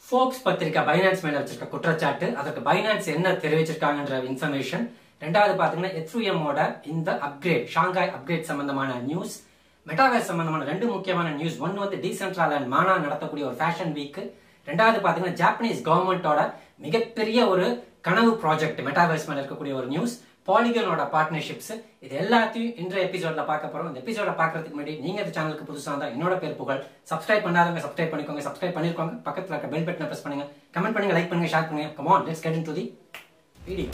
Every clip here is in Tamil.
ஃபோர்ப்ஸ் பத்திரிக்கை பைனான்ஸ் மேல வச்சிருக்க குற்றச்சாட்டு அதற்கு பைனான்ஸ் என்ன தெரிவிச்சிருக்காங்கன்ற இன்ஃபர்மேஷன் ரெண்டாவது பாத்தீங்கன்னா எத்ரூஎம்மோட இந்த அப்கிரேட் ஷாங்காய் அப்கிரேட் சம்பந்தமான நியூஸ் மெட்டாவேஸ் சம்பந்தமான ரெண்டு முக்கியமான நியூஸ் ஒன்னு வந்து டீசென்ட்ரல் அண்ட் மானா நடத்தக்கூடிய ஒரு ஃபேஷன் வீக் ரெண்டாவது பாத்தீங்கன்னா ஜாப்பனீஸ் கவர்மெண்டோட மிகப்பெரிய ஒரு கனவு ப்ராஜெக்ட் மெட்டாவேஸ் மேல இருக்கக்கூடிய ஒரு நியூஸ் பாலிகனோட பார்ட்னர்ஷிப்ஸ் இது எல்லாத்தையும் இன்றைய எபிசோட்ல பார்க்க போறோம் இந்த எபிசோட பார்க்கறதுக்கு முன்னாடி நீங்க இந்த சேனலுக்கு புதுசா இருந்தா என்னோட பேர் புகழ் சப்ஸ்கிரைப் பண்ணாதவங்க சப்ஸ்கிரைப் பண்ணிக்கோங்க சப்ஸ்கிரைப் பண்ணிருக்கோங்க பக்கத்துல இருக்க பெல் பட்டனை பிரஸ் பண்ணுங்க கமெண்ட் பண்ணுங்க லைக் பண்ணுங்க ஷேர் பண்ணுங்க come on let's get into the video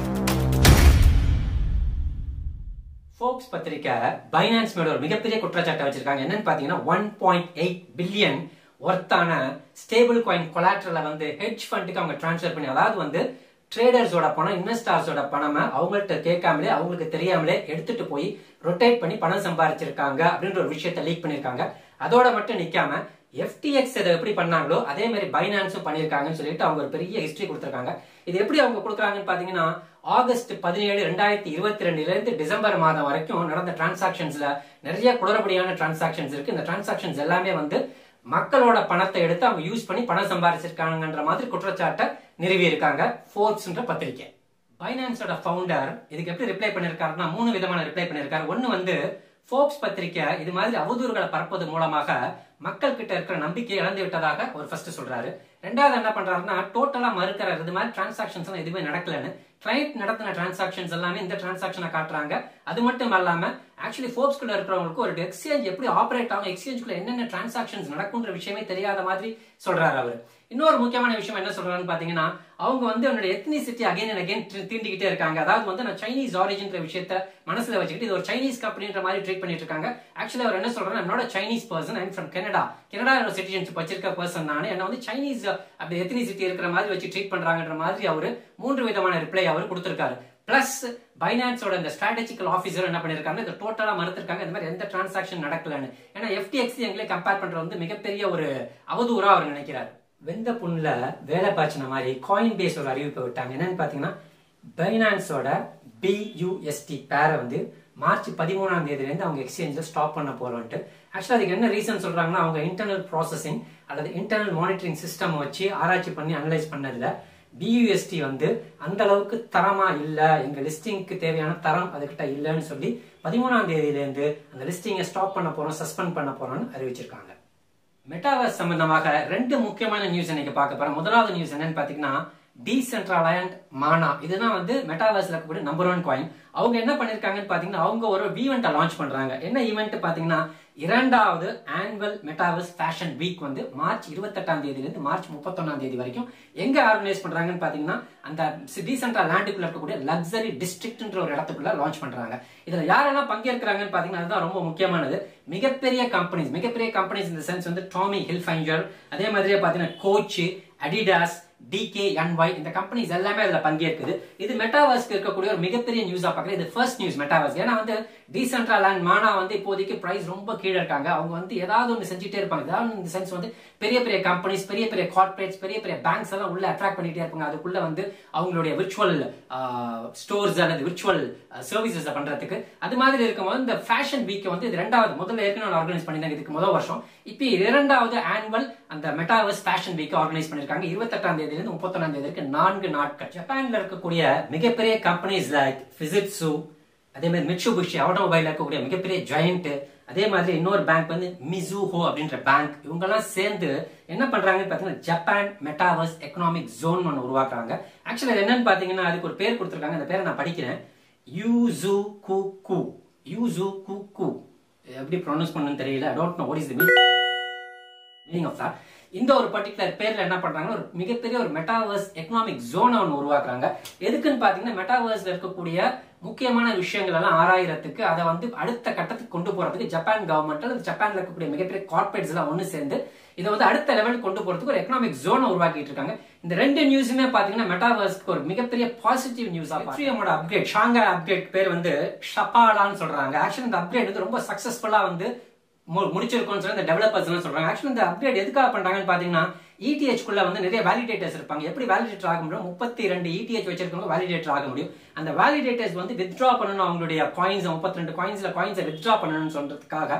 Forbes பத்திரிக்கை பைனான்ஸ் மேல ஒரு மிகப்பெரிய குற்றச்சாட்டை வச்சிருக்காங்க என்னன்னு பாத்தீங்கன்னா ஒன் பாயிண்ட் எயிட் பில்லியன் ஒர்த்தான ஸ்டேபிள் காயின் கொலாட்ரல வந்து ஹெட்ஜ் ஃபண்டுக்கு அவங்க டிரான்ஸ்ஃபர் பண்ணி அதாவது வந்து ட்ரேடர்ஸோட பணம் இன்வெஸ்டர்ஸோட பணமை அவங்கள்ட்ட கேட்காமலே அவங்களுக்கு தெரியாமலே எடுத்துட்டு போய் ரொட்டேட் பண்ணி பணம் சம்பாரிச்சிருக்காங்க அப்படின்ற ஒரு விஷயத்தை லீக் பண்ணிருக்காங்க அதோட மட்டும் நிக்காம எஃப்டிஎக்ஸ் இதை எப்படி பண்ணாங்களோ அதே மாதிரி பைனான்ஸும் பண்ணிருக்காங்கன்னு சொல்லிட்டு அவங்க ஒரு பெரிய ஹிஸ்டரி கொடுத்திருக்காங்க இது எப்படி அவங்க கொடுக்குறாங்கன்னு பாத்தீங்கன்னா ஆகஸ்ட் பதினேழு ரெண்டாயிரத்தி இருபத்தி ரெண்டுல இருந்து டிசம்பர் மாதம் வரைக்கும் நடந்த டிரான்சாக்ஷன்ஸ்ல நிறைய குளறுபடியான டிரான்சாக்ஷன்ஸ் இருக்கு இந்த டிரான்சாக்ஷன்ஸ் எல்லாமே வந்து மக்களோட பணத்தை எடுத்து அவங்க யூஸ் பண்ணி பணம் சம்பாதிச்சிருக்காங்கன்ற மாதிரி குற்றச்சாட்டை நிறுவி இருக்காங்க ஃபோர்ப்ஸ்ன்ற பத்திரிக்கை பைனான்ஸோட ஃபவுண்டர் இதுக்கு எப்படி ரிப்ளை பண்ணிருக்காருன்னா மூணு விதமான ரிப்ளை பண்ணிருக்காரு ஒன்னு வந்து ஃபோர்ப்ஸ் பத்திரிக்கை இது மாதிரி அவதூறுகளை பரப்பது மூலமாக மக்கள் கிட்ட இருக்கிற நம்பிக்கை இழந்து விட்டதாக ஒரு ஃபர்ஸ்ட் சொல்றாரு ரெண்டாவது என்ன பண்றாருன்னா டோட்டலா மறுக்கிறாரு இது மாதிரி டிரான்சாக்ஷன்ஸ் எல்லாம் எதுவுமே நடக்கலன்னு கிளைண்ட் நடத்தின டிரான்சாக்ஷன்ஸ் எல்லாமே இந்த டிரான்சாக்ஷனை காட்டுறாங்க அது மட்டும் இல்லாம ஆக்சுவலி ஃபோர்ப்ஸ்குள்ள இருக்கிறவங்களுக்கு ஒரு எக்ஸ்சேஞ்ச் எப்படி ஆப்ரேட் ஆகும் எக்ஸ்சேஞ்சுக்குள்ள என்னென்ன டிரான்சாக்ஷன்ஸ் நடக்கும்ன்ற விஷயமே தெரியாத மாதிரி சொல்றாரு அவர் இன்னொரு முக்கியமான விஷயம் என்ன சொல்றாருன்னு பாத்தீங்கன்னா அவங்க வந்து அவனோட எத்னிசிட்டி அகைன் அண்ட் அகைன் தீண்டிக்கிட்டே இருக்காங்க அதாவது வந்து நான் சைனீஸ் ஆரிஜின்ற விஷயத்த மனசுல வச்சுக்கிட்டு இது ஒரு சைனீஸ் கம்பெனின்ற மாதிரி ட்ரீட் பண்ணிட்டு இருக்காங்க ஆக்சுவலி அவர் என்ன சொல்றாரு என்னோட Chinese person I'm from Canada Canada citizenship வச்சிருக்க பர்சன் நான் என்ன வந்து சைனீஸ் அப்படி எத்னிசிட்டி இருக்கிற மாதிரி வச்சு ட்ரீட் பண்றாங்கன்ற மாதிரி அவரு மூன்று விதமான ரிப்ளை அவர் கொடுத்திருக்காரு பிளஸ் பைனான்ஸோட இந்த ஸ்ட்ராட்டஜிக்கல் ஆஃபீஸர் என்ன பண்ணிருக்காங்க இதை டோட்டலா மறுத்திருக்காங்க இந்த மாதிரி எந்த டிரான்சாக்ஷன் நடக்கலன்னு ஏன்னா எஃப்டிஎக்ஸ் எங்களே கம்பேர் பண்ற வந்து மிகப்பெரிய ஒரு அவதூறா அவர் நினைக்கிறார் வெந்த புண்ணுல வேலை பாய்ச்சின மாதிரி காயின் பேஸ் ஒரு அறிவிப்பை விட்டாங்க என்னன்னு பாத்தீங்கன்னா பைனான்ஸோட பியூஎஸ்டி பேரை வந்து மார்ச் பதிமூணாம் தேதியிலேருந்து அவங்க எக்ஸ்சேஞ்சில் ஸ்டாப் பண்ண போறோம்ட்டு ஆக்சுவலாக அதுக்கு என்ன ரீசன் சொல்றாங்கன்னா அவங்க இன்டர்னல் ப்ராசஸிங் அல்லது இன்டர்னல் மானிட்டரிங் சிஸ்டம் வச்சு ஆராய்ச்சி பண்ணி அனலைஸ் பண்ணதுல பியூஎஸ்டி வந்து அந்த அளவுக்கு தரமா இல்ல எங்க லிஸ்டிங்க்கு தேவையான தரம் அதுகிட்ட இல்லைன்னு சொல்லி பதிமூணாம் தேதியிலேருந்து அந்த லிஸ்டிங்கை ஸ்டாப் பண்ண போறோம் சஸ்பெண்ட் பண்ண போறோம்னு அறிவிச்சிருக்காங்க மெட்டாவர்ஸ் சம்பந்தமாக ரெண்டு முக்கியமான நியூஸ் இன்னைக்கு பார்க்க போறோம் முதலாவது நியூஸ் என்னன்னு பாத்தீங்கன்னா டீசென்ட்ரலைண்ட் மானா இதுதான் வந்து மெட்டாவர்ஸ்ல இருக்கக்கூடிய நம்பர் ஒன் காயின் அவங்க என்ன பண்ணிருக்காங்கன்னு பாத்தீங்கன்னா அவங்க ஒரு ஈவெண்ட்டை லான்ச் பண்றாங்க என்ன ஈவெண்ட் பாத்தீங்கன்னா இரண்டாவது ஆனுவல் மெட்டாவர்ஸ் ஃபேஷன் வீக் வந்து மார்ச் இருபத்தெட்டாம் தேதியிலிருந்து மார்ச் முப்பத்தொன்னாம் தேதி வரைக்கும் எங்க ஆர்கனைஸ் பண்றாங்கன்னு பாத்தீங்கன்னா அந்த டீசென்ட்ரல் லேண்டுக்குள்ள இருக்கக்கூடிய லக்ஸரி டிஸ்ட்ரிக்ட்ன்ற ஒரு இடத்துக்குள்ள லான்ச் பண்றாங்க இதுல யாரெல்லாம் பங்கேற்கிறாங்கன்னு பாத்தீங்கன்னா அதுதான் ரொம்ப முக்கியமானது மிகப்பெரிய கம்பெனிஸ் மிகப்பெரிய கம்பெனிஸ் இந்த சென்ஸ் வந்து டாமி ஹில்ஃபைஞ்சர் அதே மாதிரியே பாத்தீங்கன்னா கோச் அடிடாஸ் டிகே என்ஒய் இந்த கம்பெனிஸ் எல்லாமே அதுல பங்கேற்குது இது மெட்டாவர்ஸ்க்கு இருக்கக்கூடிய ஒரு மிகப்பெரிய நியூஸா பார்க்கல இது ஃபர்ஸ்ட் நியூஸ் மெட்டாவர்ஸ் ஏன்னா வந்து டீசென்ட்ரல் அண்ட் மானா வந்து இப்போதைக்கு பிரைஸ் ரொம்ப கீழே இருக்காங்க அவங்க வந்து ஏதாவது ஒன்று செஞ்சுட்டே இருப்பாங்க ஏதாவது இந்த சென்ஸ் வந்து பெரிய பெரிய கம்பெனிஸ் பெரிய பெரிய கார்பரேட்ஸ் பெரிய பெரிய பேங்க்ஸ் எல்லாம் உள்ள அட்ராக்ட் பண்ணிட்டே இருப்பாங்க அதுக்குள்ள வந்து அவங்களுடைய விர்ச்சுவல் ஸ்டோர்ஸ் அல்லது விர்ச்சுவல் சர்வீசஸ் பண்றதுக்கு அது மாதிரி இருக்கும்போது இந்த ஃபேஷன் வீக்கை வந்து இது ரெண்டாவது முதல்ல ஏற்கனவே ஆர்கனைஸ் பண்ணியிருந்தாங்க இதுக்கு முதல் வருஷம் இப்போ இரண்டாவது ஆனுவல் அந்த மெட்டாவர்ஸ் ஃபேஷன் வீக் ஆர்கனைஸ் பண்ணிருக்காங்க இருபத்தெட்டாம் தேதியிலிருந்து முப்பத்தொன்னாம் தேதி வரைக்கும் நான்கு நாட்கள் ஜப்பான்ல இருக்கக்கூடிய மிகப்பெரிய கம்பெனிஸ் லைக் பிசிட்ஸு அதே மாதிரி மிட்சுபுஷி ஆட்டோமொபைல் இருக்கக்கூடிய மிகப்பெரிய ஜெயண்ட் அதே மாதிரி இன்னொரு பேங்க் வந்து மிசூஹோ அப்படின்ற பேங்க் இவங்கெல்லாம் சேர்ந்து என்ன பண்றாங்கன்னு பாத்தீங்கன்னா ஜப்பான் மெட்டாவர்ஸ் எக்கனாமிக் ஜோன் ஒன்று உருவாக்குறாங்க ஆக்சுவலி என்னன்னு பாத்தீங்கன்னா அதுக்கு ஒரு பேர் கொடுத்துருக்காங்க அந்த பேரை நான் படிக்கிறேன் யூசு கு கு யூசு கு கு எப்படி ப்ரொனவுன்ஸ் பண்ணணும்னு தெரியல I don't know what is the meaning of that இந்த ஒரு பர்டிகுலர் பேர்ல என்ன பண்றாங்கன்னா ஒரு மிகப்பெரிய ஒரு மெட்டாவர்ஸ் எக்கனாமிக் ஜோனை ஒன்று உருவாக்குறாங்க எதுக்குன்னு பாத்தீங்கன்னா மெட்டாவர்ஸ்ல இருக்கக்கூடிய முக்கியமான விஷயங்கள் எல்லாம் ஆராயறதுக்கு அதை வந்து அடுத்த கட்டத்துக்கு கொண்டு போறதுக்கு ஜப்பான் கவர்மெண்ட் அல்லது ஜப்பான்ல இருக்கக்கூடிய மிகப்பெரிய கார்பரேட்ஸ் எல்லாம் ஒன்று சேர்ந்து இதை வந்து அடுத்த லெவலுக்கு கொண்டு போறதுக்கு ஒரு எக்கனாமிக் ஜோனை உருவாக்கிட்டு இருக்காங்க இந்த ரெண்டு நியூஸுமே பாத்தீங்கன்னா மெட்டாவர்ஸ்க்கு ஒரு மிகப்பெரிய பாசிட்டிவ் நியூஸ் ஆஃப்ரியோட அப்கிரேட் ஷாங்கா அப்கிரேட் பேர் வந்து ஷபாலான்னு சொல்றாங்க ஆக்சுவலி இந்த அப்கிரேட் வந்து ரொம்ப சக்சஸ்ஃபுல்லா வந்து முடிச்சிருக்கோம்னு சொல்லி இந்த டெவலப்பர்ஸ் சொல்றாங்க ஆக்சுவலி இந்த அப்கிரேட் எதுக்காக பண்றாங்கன்னு பாத்தீங்கன்னா இடிஹெச் குள்ள வந்து நிறைய வேலிடேட்டர்ஸ் இருப்பாங்க எப்படி வேலிடேட்டர் ஆக முடியும் முப்பத்தி ரெண்டு இடிஹெச் வச்சிருக்கவங்க வேலிடேட்டர் ஆக முடியும் அந்த வேலிடேட்டர்ஸ் வந்து வித்ட்ரா பண்ணணும் அவங்களுடைய காயின்ஸ் முப்பத்தி ரெண்டு காயின்ஸ்ல காயின்ஸை வித்ட்ரா பண்ணணும்னு சொல்றதுக்காக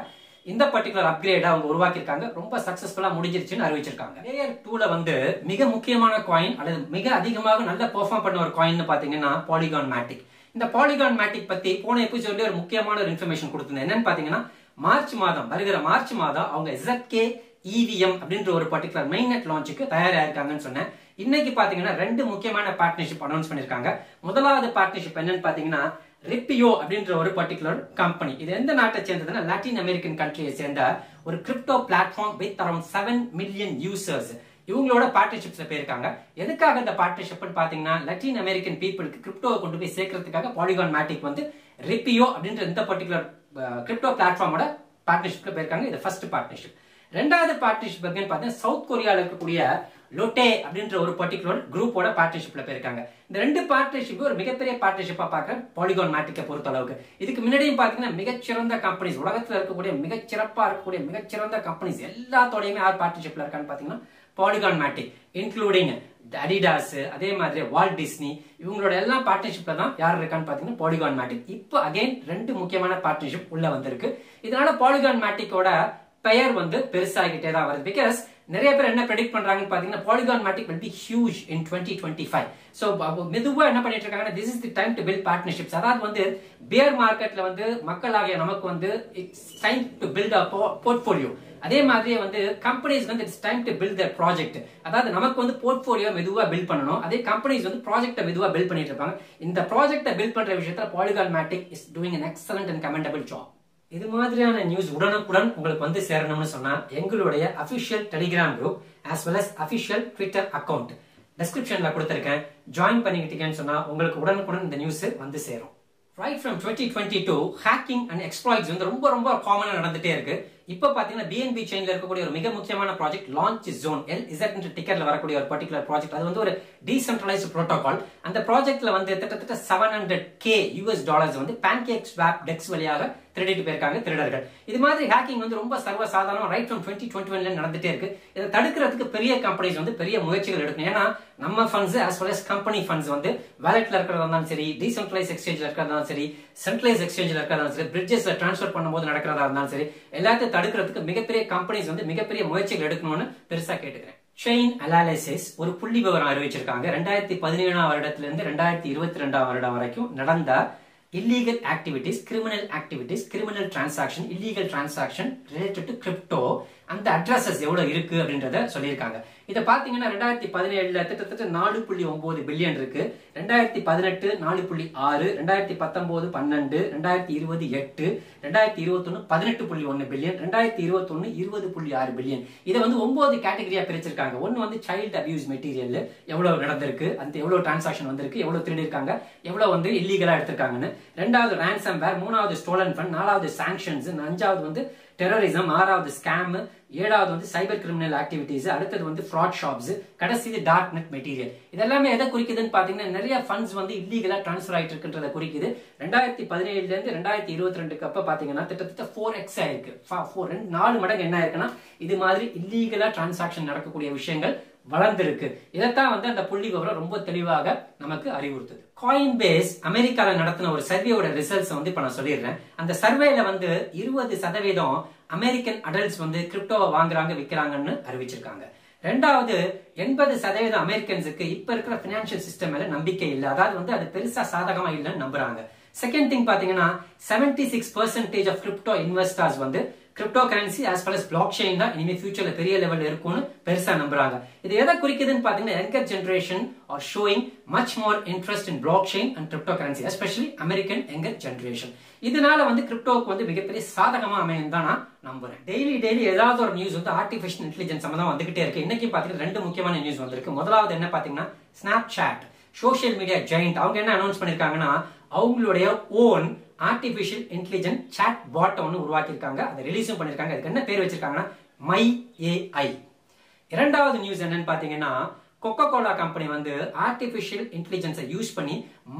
இந்த பர்டிகுலர் அப்கிரேட் அவங்க உருவாக்கியிருக்காங்க ரொம்ப சக்சஸ்ஃபுல்லா முடிஞ்சிருச்சுன்னு அறிவிச்சிருக்காங்க லேயர் டூல வந்து மிக முக்கியமான காயின் அல்லது மிக அதிகமாக நல்ல பெர்ஃபார்ம் பண்ண ஒரு காயின் பாத்தீங்கன்னா பாலிகான் மேட்டிக் இந்த பாலிகான் மேட்டிக் பத்தி போன எபிசோட்ல ஒரு முக்கியமான ஒரு இன்ஃபர்மேஷன் கொடுத்திருந்தேன் என்னன்னு பாத்தீங்கன்னா மார்ச் மாதம் வருகிற மார்ச் மாதம் அவங்க ZK EVM அப்படின்ற ஒரு பர்டிகுலர் மெயின் நெட் லான்ச்சுக்கு தயாராயிருக்காங்கன்னு சொன்னேன் இன்னைக்கு பாத்தீங்கன்னா ரெண்டு முக்கியமான பார்ட்னர்ஷிப் அனௌன்ஸ் பண்ணிருக்காங்க முதலாவது பார்ட்னர்ஷிப் என்னன்னு பாத்தீங்கன்னா ரிப்பியோ அப்படின்ற ஒரு பர்டிகுலர் கம்பெனி இது எந்த நாட்டை சேர்ந்ததுன்னா லாட்டின் அமெரிக்கன் கண்ட்ரியை சேர்ந்த ஒரு crypto platform with around seven million users இவங்களோட பார்ட்னர்ஷிப்ஸ்ல போயிருக்காங்க எதுக்காக இந்த பார்ட்னர்ஷிப் பாத்தீங்கன்னா லத்தீன் அமெரிக்கன் பீப்புளுக்கு கிரிப்டோவை கொண்டு போய் சேர்க்கறதுக்காக பாலிகான் மேட்டிக் வந்து ரிப்பியோ அப்படின்ற இந்த பர்டிகுலர் கிரிப்டோ பிளாட்ஃபார்மோட பார்ட்னர்ஷிப்ல போயிருக்காங்க இது ஃபர்ஸ்ட் பார்ட்னர்ஷிப் ரெண்டாவது பார்ட்னர்ஷிப் எங்கன்னு பார்த்தீங்கன்னா சவுத் கொரியால இருக்கக்கூடிய லோட்டே அப்படின்ற ஒரு பர்டிகுலர் குரூப்போட பார்ட்னர்ஷிப்ல போயிருக்காங்க இந்த ரெண்டு பார்ட்னர்ஷிப் ஒரு மிகப்பெரிய பார்ட்னர்ஷிப்பா பார்க்க பாலிகான் மேட்டிக்கை பொறுத்த அளவுக்கு இதுக்கு முன்னாடியும் பாத்தீங்கன்னா மிகச்சிறந்த கம்பெனிஸ் உலகத்துல இருக்கக்கூடிய மிகச்சிறப்பா இருக்கக்கூடிய மிகச்சிறந்த கம்பெனிஸ் எல்லாத்தோடையுமே யார் பார்ட்னர்ஷிப்ல இருக்கான்னு பாத்தீங்கன்னா பாலிகான் மேட்டிக் இன்க்ளூடிங் அடிடாஸ் அதே மாதிரி வால் டிஸ்னி இவங்களோட எல்லா பார்ட்னர்ஷிப்ல தான் யார் இருக்கான்னு பாத்தீங்கன்னா பாலிகான் மேட்டிக் இப்போ அகைன் ரெண்டு முக்கியமான பார்ட்னர்ஷிப் உள்ள வந்திருக்கு இதனால பாலிகான் மேட்டிக்கோட பெயர் வந்து பெருசாகிட்டே தான் வருது பிகாஸ் நிறைய பேர் என்ன ப்ரெடிக்ட் பண்றாங்கன்னு பாத்தீங்கன்னா Polygon Matic will be huge in 2025 so மெதுவா என்ன பண்ணிட்டு இருக்காங்கன்னா this is the time to build partnerships அதாவது வந்து பியர் மார்க்கெட்ல வந்து மக்களாகிய நமக்கு வந்து it's time to build a portfolio அதே மாதிரியே வந்து கம்பெனிஸ் வந்து it's time to build their project அதாவது நமக்கு வந்து போர்ட்ஃபோலியோ மெதுவா பில்ட் பண்ணணும் அதே கம்பெனிஸ் வந்து ப்ராஜெக்ட்டை மெதுவா பில்ட் பண்ணிட்டு இருப்பாங்க இந்த ப்ராஜெக்ட்டை பில்ட் பண்ற விஷயத்துல Polygon Matic is doing an excellent and commendable job இது மாதிரியான நியூஸ் உடனுக்குடன் உங்களுக்கு வந்து சேரணும்னு சொன்னா எங்களுடைய official Telegram group as well as official Twitter account டிஸ்கிரிப்ஷன்ல கொடுத்திருக்கேன் ஜாயின் பண்ணிக்கிட்டீங்கன்னு சொன்னா உங்களுக்கு உடனுக்குடன் இந்த நியூஸ் வந்து சேரும் right from twenty twenty two hacking and exploits வந்து ரொம்ப ரொம்ப காமனா நடந்துட்டே இருக்கு இப்போ பாத்தீங்கன்னா பிஎன்பி செயின்ல இருக்கக்கூடிய ஒரு மிக முக்கியமான project launch zone L Z டிக்கெட்ல வரக்கூடிய ஒரு பர்டிகுலர் ப்ராஜெக்ட் அது வந்து ஒரு டீசென்ட்ரலைஸ்ட் ப்ரோட்டோகால் அந்த ப்ராஜெக்ட்ல வந்து கிட்டத்தட்ட seven hundred K US dollars வந்து பேன்கேக் ஸ்வாப் டெக்ஸ் வழியாக திருடிட்டு போயிருக்காங்க திருடர்கள் இது மாதிரி ஹேக்கிங் வந்து ரொம்ப சர்வ சாதாரணம் ரைட் ஃப்ரம் டுவெண்ட்டி டுவெண்ட்டி ஒன்ல நடந்துட்டே இருக்கு இதை தடுக்கிறதுக்கு பெரிய கம்பெனிஸ் வந்து பெரிய முயற்சிகள் எடுக்கணும் ஏன்னா நம்ம funds as well as company funds வந்து வேலட்ல இருக்கிறதா இருந்தாலும் சரி டீசென்ட்ரலைஸ் எக்ஸ்சேஞ்சில் இருக்கிறதா இருந்தாலும் சரி சென்ட்ரலைஸ் எக்ஸ்சேஞ்சில் இருக்கிறதா இருந்தாலும் சரி பிரிட்ஜஸ்ல டிரான்ஸ்ஃபர் பண்ணும்போது நடக்கிறதா இருந்தாலும் சரி எல்லாத்தையும் தடுக்கிறதுக்கு மிகப்பெரிய கம்பெனிஸ் வந்து மிகப்பெரிய முயற்சிகள் எடுக்கணும்னு பெருசா கேட்டுக்கிறேன் செயின் அனாலிசிஸ் ஒரு புள்ளி விவரம் அறிவிச்சிருக்காங்க ரெண்டாயிரத்தி பதினேழாம் வருடத்துல இருந்து ரெண்டாயிரத்தி இருபத்தி ரெண்டாம் வருடம் வரைக்கும் நடந்த illegal activities criminal activities criminal transaction illegal transaction related to crypto அந்த அட்ரஸஸ் எவ்வளவு இருக்கு அப்படின்றத சொல்லியிருக்காங்க இதை பாத்தீங்கன்னா ரெண்டாயிரத்தி பதினேழுல கிட்டத்தட்ட நாலு புள்ளி ஒன்பது பில்லியன் இருக்கு ரெண்டாயிரத்தி பதினெட்டு நாலு புள்ளி ஆறு ரெண்டாயிரத்தி பத்தொன்பது பன்னெண்டு ரெண்டாயிரத்தி இருபது எட்டு ரெண்டாயிரத்தி இருபத்தொன்னு பதினெட்டு புள்ளி ஒன்னு பில்லியன் ரெண்டாயிரத்தி இருபத்தொன்னு இருபது புள்ளி ஆறு பில்லியன் இதை வந்து ஒன்பது கேட்டகரியா பிரிச்சிருக்காங்க ஒன்னு வந்து சைல்டு அபியூஸ் மெட்டீரியல் எவ்வளவு நடந்திருக்கு அந்த எவ்வளவு டிரான்சாக்ஷன் வந்திருக்கு எவ்வளவு திருடி இருக்காங்க எவ்வளவு வந்து இல்லீகலா எடுத்திருக்காங்கன்னு ரெண்டாவது ரேன்சம் வேர் மூணாவது ஸ்டோலன் ஃபண்ட் நாலாவது சாங்ஷன்ஸ் அஞ்சாவது வந்து டெரரிசம் ஆறாவது ஸ்கேம் ஏழாவது வந்து சைபர் கிரிமினல் ஆக்டிவிட்டிஸ் அடுத்தது வந்து ஃப்ராட் ஷாப்ஸ் கடைசி டார்க் நெட் மெட்டீரியல் இதெல்லாமே எதை குறிக்குதுன்னு பாத்தீங்கன்னா நிறைய ஃபண்ட்ஸ் வந்து இல்லீகலா டிரான்ஸ்ஃபர் ஆயிட்டு இருக்குன்றத குறிக்குது ரெண்டாயிரத்தி பதினேழுல இருந்து ரெண்டாயிரத்தி இருபத்தி ரெண்டுக்கு அப்ப பாத்தீங்கன்னா கிட்டத்தட்ட ஃபோர் எக்ஸ் ஆயிருக்கு ஃபோர் ரெண்டு நாலு மடங்கு என்ன ஆயிருக்குன்னா இது மாதிரி இல்லீகலா டிரான்சாக்ஷன் நடக்கக்கூடிய விஷயங்கள் வளர்ந்திருக்கு இதைத்தான் வந்து அந்த புள்ளி விவரம் ரொம்ப தெளிவாக நமக்கு அறிவுறுத்துது காயின் பேஸ் அமெரிக்கால நடத்தின ஒரு சர்வேயோட ரிசல்ட்ஸ் வந்து இப்ப நான் சொல்லிடுறேன் அந்த சர்வேல வந்து இருபது சதவீதம் அமெரிக்கன் அடல்ட்ஸ் வந்து கிரிப்டோவை வாங்குறாங்க விற்கிறாங்கன்னு அறிவிச்சிருக்காங்க ரெண்டாவது எண்பது சதவீதம் அமெரிக்கன்ஸுக்கு இப்ப இருக்கிற பினான்சியல் சிஸ்டம் மேல நம்பிக்கை இல்லை அதாவது வந்து அது பெருசா சாதகமா இல்லைன்னு நம்புறாங்க செகண்ட் திங் பாத்தீங்கன்னா seventy six percentage of crypto investors வந்து cryptocurrency as well as blockchain தான் இனிமே ஃபியூச்சர்ல பெரிய லெவல்ல இருக்கும்னு பெருசா நம்புறாங்க இது எதை குறிக்குதுன்னு பாத்தீங்கன்னா younger generation are showing much more interest in blockchain and cryptocurrency especially American younger generation இதனால வந்து கிரிப்டோவுக்கு வந்து மிகப்பெரிய சாதகமா அமையும் தான் நான் நம்புறேன் டெய்லி டெய்லி ஏதாவது ஒரு நியூஸ் வந்து ஆர்டிபிஷியல் இன்டெலிஜென்ஸ் சம்பந்தம் வந்துகிட்டே இருக்கு இன்னைக்கு பாத்தீங்கன்னா ரெண்டு முக்கியமான நியூஸ் வந்திருக்கு முதலாவது என்ன பாத்தீங்கன்னா Snapchat social media giant அவங்க என்ன அனௌன்ஸ் பண்ணிருக்காங்கன்னா அவங்களுடைய own artificial intelligent chatbot ஒன்று உருவாக்கியிருக்காங்க அதை ரிலீஸும் பண்ணிருக்காங்க அதுக்கு என்ன பேர் வச்சிருக்காங்கன்னா மை ஏஐ இரண்டாவது நியூஸ் என்னன்னு பாத்தீங்கன்னா கொக்கோ கோலா கம்பெனி வந்து ஆர்டிபிஷியல் இன்டெலிஜென்ஸை யூஸ் பண்ணி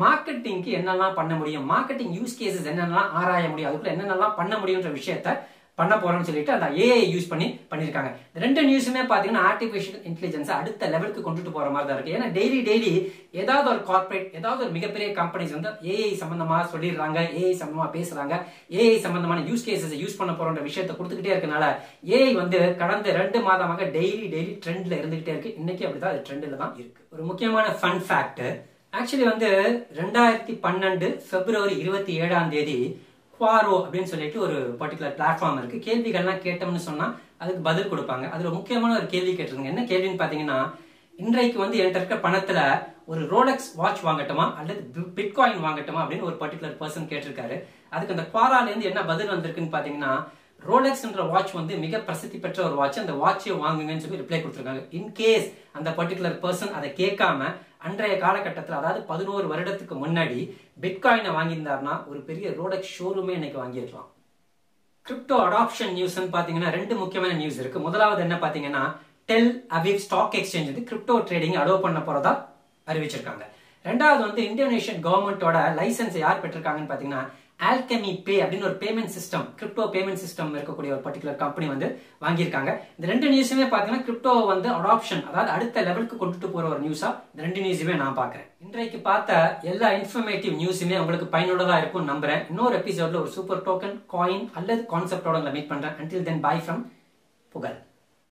மார்க்கெட்டிங்க்கு என்னெல்லாம் பண்ண முடியும் மார்க்கெட்டிங் யூஸ் கேசஸ் என்னென்னலாம் ஆராய முடியும் அதுக்குள்ள என்னென்னலாம் பண்ண முடியுன்ற விஷயத்த பண்ண போறோம்னு சொல்லிட்டு அந்த ஏஐ யூஸ் பண்ணி பண்ணிருக்காங்க இந்த ரெண்டு நியூஸுமே பாத்தீங்கன்னா ஆர்டிபிஷியல் இன்டெலிஜென்ஸ் அடுத்த லெவலுக்கு கொண்டுட்டு போற மாதிரி தான் இருக்கு ஏன்னா டெய்லி டெய்லி ஏதாவது ஒரு கார்ப்பரேட் ஏதாவது ஒரு மிகப்பெரிய கம்பெனிஸ் வந்து ஏஐ சம்பந்தமா சொல்லிடுறாங்க ஏஐ சம்பந்தமா பேசுறாங்க ஏஐ சம்பந்தமான யூஸ் கேசஸ் யூஸ் பண்ண போறோன்ற விஷயத்தை கொடுத்துக்கிட்டே இருக்கனால ஏஐ வந்து கடந்த ரெண்டு மாதமாக டெய்லி டெய்லி ட்ரெண்ட்ல இருந்துகிட்டே இருக்கு இன்னைக்கு அப்படிதான் அது ட்ரெண்ட்ல தான் இருக்கு ஒரு முக்கியமான ஃபன் ஃபேக்ட் ஆக்சுவலி வந்து ரெண்டாயிரத்தி பன்னெண்டு பிப்ரவரி இருபத்தி ஏழாம் தேதி குவாரோ அப்படின்னு சொல்லிட்டு ஒரு பர்டிகுலர் பிளாட்ஃபார்ம் இருக்கு கேள்விகள்லாம் கேட்டோம்னு சொன்னா அதுக்கு பதில் கொடுப்பாங்க அதுல முக்கியமான ஒரு கேள்வி கேட்டிருந்தாங்க என்ன கேள்வின்னு பாத்தீங்கன்னா இன்றைக்கு வந்து என்கிட்ட இருக்க பணத்துல ஒரு ரோலக்ஸ் வாட்ச் வாங்கட்டுமா அல்லது பிட்காயின் வாங்கட்டுமா அப்படின்னு ஒரு பர்டிகுலர் பர்சன் கேட்டிருக்காரு அதுக்கு அந்த குவாரால இருந்து என்ன பதில் வந்திருக்குன்னு பாத்தீங்கன்னா ரோலெக்ஸ்ன்ற வாட்ச் வந்து மிக பிரசித்தி பெற்ற ஒரு வாட்ச் அந்த வாட்சை வாங்குங்கன்னு சொல்லி ரிப்ளை கொடுத்துருக்காங்க இன்கேஸ் அந்த பர்டிகுலர் பர்சன் அதை கேட்காம அன்றைய காலகட்டத்தில் அதாவது பதினோரு வருடத்துக்கு முன்னாடி பிட்காயினை வாங்கியிருந்தாருன்னா ஒரு பெரிய ரோலெக்ஸ் ஷோரூமே இன்னைக்கு வாங்கியிருக்கலாம் கிரிப்டோ அடாப்ஷன் நியூஸ்னு பாத்தீங்கன்னா ரெண்டு முக்கியமான நியூஸ் இருக்கு முதலாவது என்ன பாத்தீங்கன்னா டெல் அவிவ் ஸ்டாக் எக்ஸ்சேஞ்ச் வந்து கிரிப்டோ ட்ரேடிங் அலோவ் பண்ண போறதா அறிவிச்சிருக்காங்க ரெண்டாவது வந்து இந்தோனேஷியன் கவர்மெண்டோட லைசன்ஸ் யார் பெற்றிருக்காங்கன்னு பாத்தீங்கன்னா ஆல்கமி பே அப்படின்னு ஒரு payment system crypto payment system இருக்கக்கூடிய ஒரு பர்டிகுலர் கம்பெனி வந்து வாங்கியிருக்காங்க இந்த ரெண்டு நியூஸுமே பாத்தீங்கன்னா கிரிப்டோ வந்து அடாப்ஷன் அதாவது அடுத்த லெவலுக்கு கொண்டுட்டு போற ஒரு நியூஸா இந்த ரெண்டு நியூஸுமே நான் பாக்குறேன் இன்றைக்கு பார்த்த எல்லா இன்ஃபர்மேட்டிவ் நியூஸுமே உங்களுக்கு பயனுள்ளதா இருக்கும் நம்புறேன் இன்னொரு எபிசோட்ல ஒரு சூப்பர் டோக்கன் காயின் அல்லது கான்செப்டோட மீட் பண்றேன் அண்டில் தென் பை ஃப்ரம் புகழ்